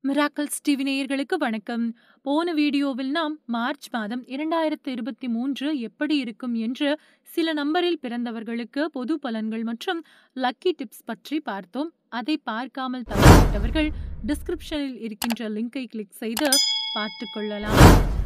Miracles TV நேயர்களுக்கு வணக்கம். போன வீடியோவில் நாம் மார்ச் மாதம் 2023 எப்படி இருக்கும் என்று சில நம்பரில் பிறந்தவர்களுக்கு பொது பலன்கள் மற்றும் லக்கி டிப்ஸ் பற்றி பார்த்தோம். அதை பார்க்காமல் தவறவிட்டவர்கள் டிஸ்கிரிப்ஷனில் இருக்கின்ற லிங்கை கிளிக் செய்து பார்த்துக் கொள்ளலாம்.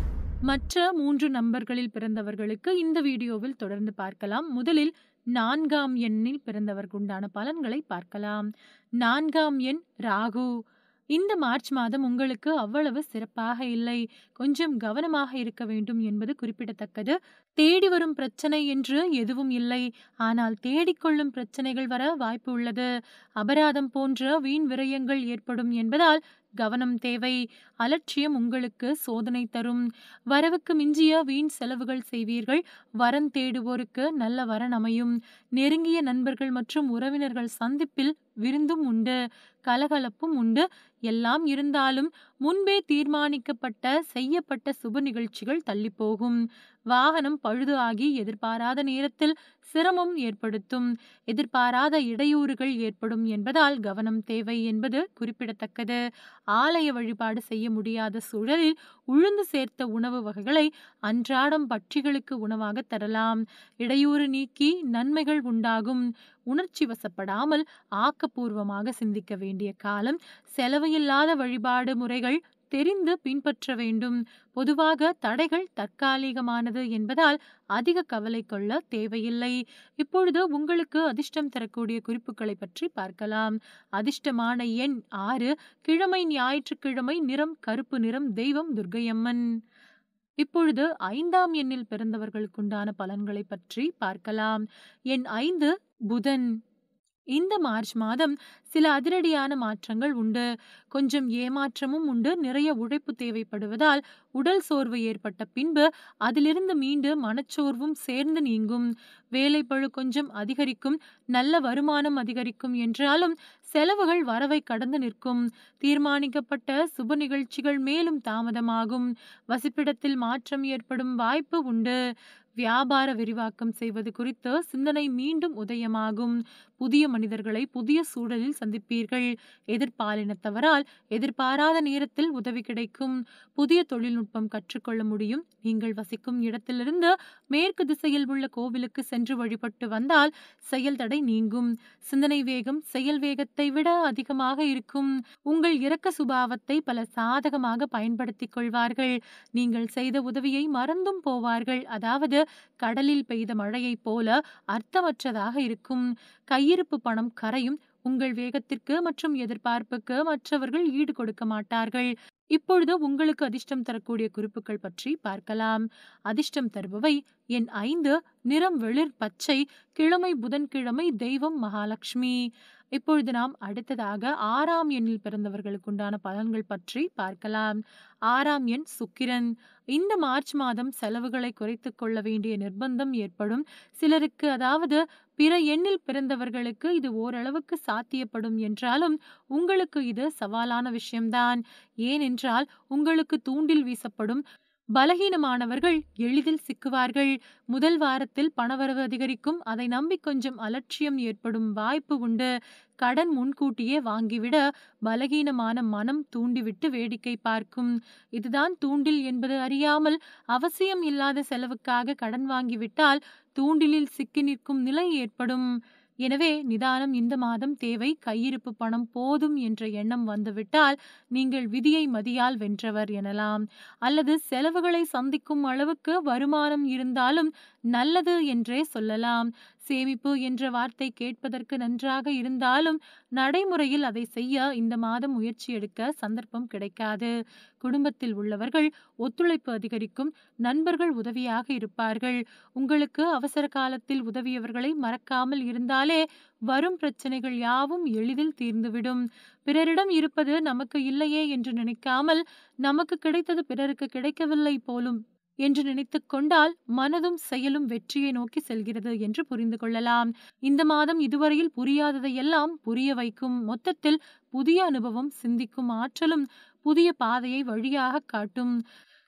மற்ற 3 நம்பர்களில் பிறந்தவர்களுக்கு இந்த வீடியோவில் தொடர்ந்து பார்க்கலாம். முதலில் நான்காம் எண்ணில் பிறந்தவர்களுக்குண்டான பலன்களை பார்க்கலாம். நான்காம் எண் ராகு. இந்த மார்ச் மாதம் உங்களுக்கு அவ்வளவு சிறப்பாக இல்லை. கொஞ்சம் கவனமாக இருக்க வேண்டும் என்பது குறிப்பிடத்தக்கது. தேடி வரும் பிரச்சனை என்று எதுவும் இல்லை. ஆனால் தேடிக்கொள்ளும் பிரச்சனைகள் வர வாய்ப்பு உள்ளது. அபராதம் போன்ற வீண் விரயங்கள் ஏற்படும் என்பதால் கவனம் தேவை. அலட்சியம் உங்களுக்கு சோதனை தரும். வரவுக்கு மிஞ்சிய வீண் செலவுகள் செய்வீர்கள். வரன் தேடுவோருக்கு நல்ல வரன் அமையும். நெருங்கிய நண்பர்கள் மற்றும் உறவினர்கள் சந்திப்பில் விருந்தும் உண்டு. கலகலப்பும் உண்டு. எல்லாம் இருந்தாலும் முன்பே தீர்மானிக்கப்பட்ட செய்யப்பட்ட சுப நிகழ்ச்சிகள் தள்ளிப்போகும். வாகனம் பழுது ஆகி எதிர்பாராத நேரத்தில் சிரமம் ஏற்படுத்தும். எதிர்பாராத இடையூறுகள் ஏற்படும் என்பதால் கவனம் தேவை என்பது குறிப்பிடத்தக்கது. ஆலய வழிபாடு செய்ய முடியாத சூழலில் உழுந்து சேர்த்த உணவு வகைகளை அன்றாடம் பட்சிகளுக்கு உணவாக தரலாம். இடையூறு நீக்கி நன்மைகள் உண்டாகும். உணர்ச்சி வசப்படாமல் ஆக்கப்பூர்வமாக சிந்திக்க வேண்டிய காலம். செலவு இல்லாத வழிபாடு முறைகள் தெரிந்து பின்பற்ற வேண்டும். பொதுவாக தடைகள் தற்காலிகமானது என்பதால் அதிக கவலை கொள்ள தேவையில்லை. இப்பொழுது உங்களுக்கு அதிர்ஷ்டம் தரக்கூடிய குறிப்புகளை பற்றி பார்க்கலாம். அதிர்ஷ்டமான எண் ஆறு. கிழமை ஞாயிற்றுக்கிழமை. நிறம் கருப்பு நிறம். தெய்வம் துர்க்கையம்மன். இப்பொழுது ஐந்தாம் எண்ணில் பிறந்தவர்களுக்குண்டான பலன்களை பற்றி பார்க்கலாம். எண் ஐந்து புதன். இந்த மார்ச் மாதம் சில அதிரடியான மாற்றங்கள் உண்டு. கொஞ்சம் ஏமாற்றமும் உண்டு. நிறைய உழைப்பு தேவைப்படுவதால் உடல் சோர்வு ஏற்பட்ட பின்பு அதிலிருந்து மீண்டு மனச்சோர்வும் சேர்ந்து நீங்கும். வேலைப்பளு கொஞ்சம் அதிகரிக்கும். நல்ல வருமானம் அதிகரிக்கும் என்றாலும் செலவுகள் வரவை கடந்து நிற்கும். தீர்மானிக்கப்பட்ட சுப நிகழ்ச்சிகள் மேலும் தாமதமாகும். வசிப்பிடத்தில் மாற்றம் ஏற்படும் வாய்ப்பு உண்டு. வியாபார விரிவாக்கம் செய்வது குறித்த சிந்தனை மீண்டும் உதயமாகும். புதிய மனிதர்களை புதிய சூழலில் சந்திப்பீர்கள். எதிர்பாலினத்தவரால் எதிர்பாராத நேரத்தில் உதவி கிடைக்கும். புதிய தொழில்நுட்பம் கற்றுக்கொள்ள முடியும். நீங்கள் வசிக்கும் இடத்திலிருந்து மேற்கு திசையில் உள்ள கோவிலுக்கு சென்று வழிபட்டு வந்தால் செயல் தடை நீங்கும். சிந்தனை வேகம் செயல் வேகத்தை விட அதிகமாக இருக்கும். உங்கள் இரக்க சுபாவத்தை பலர் சாதகமாக பயன்படுத்திக் கொள்வார்கள். நீங்கள் செய்த உதவியை மறந்தும் போவார்கள். அதாவது கடலில் பெய்த மழையைப் போல அர்த்தமற்றதாக இருக்கும். கையிருப்பு பணம் கரையும். உங்கள் வேகத்திற்கு மற்றும் எதிர்பார்ப்புக்கு மற்றவர்கள் ஈடு கொடுக்க மாட்டார்கள். இப்பொழுது உங்களுக்கு அதிர்ஷ்டம் தரக்கூடிய குறிப்புகள் பற்றி பார்க்கலாம். அதிர்ஷ்டம் தருபவை எண் ஐந்து. நிறம் வெளிர் பச்சை. கிழமை புதன்கிழமை. தெய்வம் மகாலட்சுமி. இப்பொழுது நாம் அடுத்ததாக ஆறாம் எண்ணில் பிறந்தவர்களுக்குண்டான பலன்கள் பற்றி பார்க்கலாம். ஆறாம் எண் சுக்கிரன். இந்த மார்ச் மாதம் செலவுகளை குறைத்துக் கொள்ள வேண்டிய நிர்பந்தம் ஏற்படும். சிலருக்கு அதாவது பிற எண்ணில் பிறந்தவர்களுக்கு இது ஓரளவுக்கு சாத்தியப்படும் என்றாலும் உங்களுக்கு இது சவாலான விஷயம்தான். ஏனென்றால் உங்களுக்கு தூண்டில் வீசப்படும். பலகீனமானவர்கள் எளிதில் சிக்குவார்கள். முதல் வாரத்தில் பணவரவு அதிகரிக்கும். அதை நம்பி கொஞ்சம் அலட்சியம் ஏற்படும் வாய்ப்பு உண்டு. கடன் முன்கூட்டியே வாங்கிவிட பலகீனமான மனம் தூண்டிவிட்டு வேடிக்கை பார்க்கும். இதுதான் தூண்டில் என்பது அறியாமல் அவசியம் இல்லாத செலவுக்காக கடன் வாங்கிவிட்டால் தூண்டிலில் சிக்கி நிற்கும் நிலை ஏற்படும். எனவே நிதானம் இந்த மாதம் தேவை. கையிருப்பு பணம் போதும் என்ற எண்ணம் வந்துவிட்டால் நீங்கள் விதியை மதியால் வென்றவர் எனலாம். அல்லது செலவுகளை சந்திக்கும் அளவுக்கு வருமானம் இருந்தாலும் நல்லது என்றே சொல்லலாம். சேமிப்பு என்ற வார்த்தை கேட்பதற்கு நன்றாக இருந்தாலும் நடைமுறையில் அதை செய்ய இந்த மாதம் முயற்சி எடுக்க சந்தர்ப்பம் கிடைக்காது. குடும்பத்தில் உள்ளவர்கள் ஒத்துழைப்பு அதிகரிக்கும். நண்பர்கள் உதவியாக இருப்பார்கள். உங்களுக்கு அவசர காலத்தில் உதவியவர்களை மறக்காமல் இருந்தாலே வரும் பிரச்சனைகள் யாவும் எளிதில் தீர்ந்துவிடும். பிறரிடம் இருப்பது நமக்கு இல்லையே என்று நினைக்காமல் நமக்கு கிடைத்தது பிறருக்கு கிடைக்கவில்லை போலும் என்று நினைத்துக் கொண்டால் மனதும் செயலும் வெற்றியை நோக்கி செல்கிறது என்று புரிந்து கொள்ளலாம். இந்த மாதம் இதுவரையில் புரியாததையெல்லாம் புரிய வைக்கும். மொத்தத்தில் புதிய அனுபவம் சிந்திக்கும் ஆற்றலும் புதிய பாதையை வழியாக காட்டும்.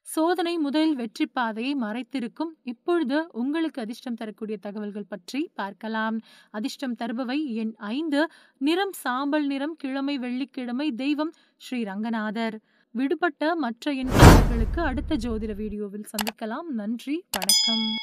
சோதனை முதலில் வெற்றி பாதையை மறைத்திருக்கும் இப்பொழுது உங்களுக்கு அதிர்ஷ்டம் தரக்கூடிய தகவல்கள் பற்றி பார்க்கலாம் அதிர்ஷ்டம் தருபவை எண் ஐந்து நிறம் சாம்பல் நிறம் கிழமை வெள்ளிக்கிழமை தெய்வம் ஸ்ரீ ரங்கநாதர் விடுபட்ட மற்ற எண்களுக்கு அடுத்த ஜோதிட வீடியோவில் சந்திக்கலாம் நன்றி வணக்கம்